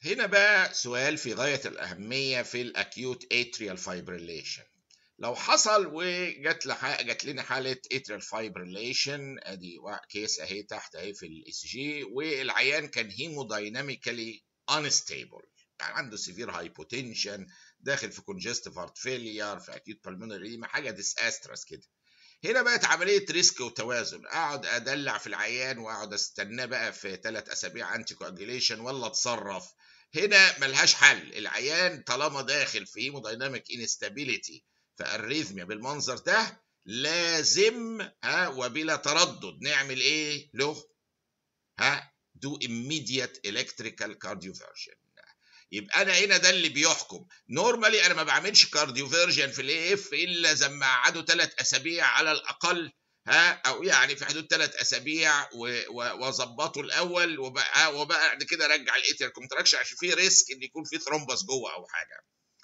هنا بقى سؤال في غاية الأهمية في الأكيوت اتريال فايبريليشن لو حصل وجت لح... جت لنا حالة اتريال فايبريليشن ادي كيس اهي تحت اهي في الاس جي والعيان كان هيمودايناميكالي انستيبل يعني عنده سيفير هايبوتنشن داخل في كونجستيف هارت فيلير في اكيوت بالمونري حاجه ديساسترس كده هنا بقت عمليه ريسك وتوازن اقعد ادلع في العيان واقعد استناه بقى في ثلاث اسابيع انتي كواجيليشن ولا اتصرف هنا ملهاش حل العيان طالما داخل في هيمودايناميك انستابيليتي فالريثميا بالمنظر ده لازم ها وبلا تردد نعمل ايه له ها do immediate electrical cardioversion يبقى انا هنا ده اللي بيحكم نورمالي انا ما بعملش كارديوفيرجن في الاي اف الا لما اقعده ثلاث اسابيع على الاقل ها او يعني في حدود ثلاث اسابيع واظبطه الاول وبقى وبقى بعد كده ارجع الايتر كونتراكشن عشان في ريسك ان يكون في ثرومبس جوه او حاجه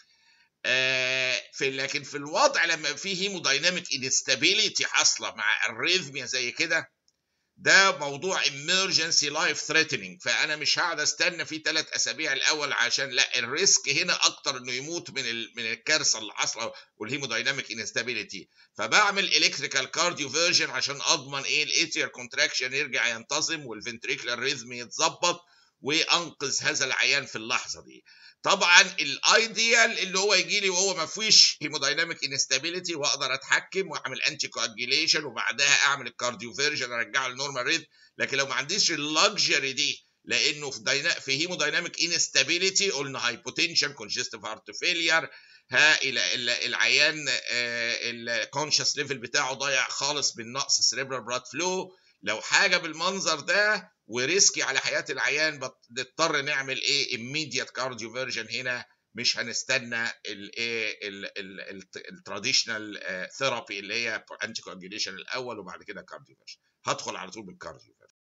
آه في لكن في الوضع لما في هيمودايناميك انستابيليتي حاصله مع الريزميا زي كده ده موضوع emergency life threatening فانا مش هقعد استنى فيه ثلاث اسابيع الاول عشان لا الريسك هنا اكتر انه يموت من من الكارثه اللي حاصله والهيمودايناميك انستابيليتي فبعمل الكتريكال كارديو فيرجن عشان اضمن ايه الاتريال كونتراكشن يرجع ينتظم والفنتريكولار ريزم يتظبط وانقذ هذا العيان في اللحظه دي طبعا الايديال اللي هو يجي لي وهو ما فيش هيمودايناميك انستابيليتي واقدر اتحكم واعمل انتي كواجيليشن وبعدها اعمل الكارديو فيرجن ارجعه للنورمال ريت لكن لو ما عنديش اللكجري دي لانه في دينا في هيمودايناميك انستابيليتي قلنا هايبوتنشن كونجستيف هارت فيلير ها الى العيان الكونشس ليفل بتاعه ضايع خالص من نقص سريبرال بلاد فلو لو حاجه بالمنظر ده وريسكي على حياه العيان نضطر نعمل ايه immediate كارديوفيرجن هنا مش هنستنى الايه التراديشنال ثيرابي اللي هي انتي كواجيليشن الاول وبعد كده كارديوفيرجن هدخل على طول بالكارديو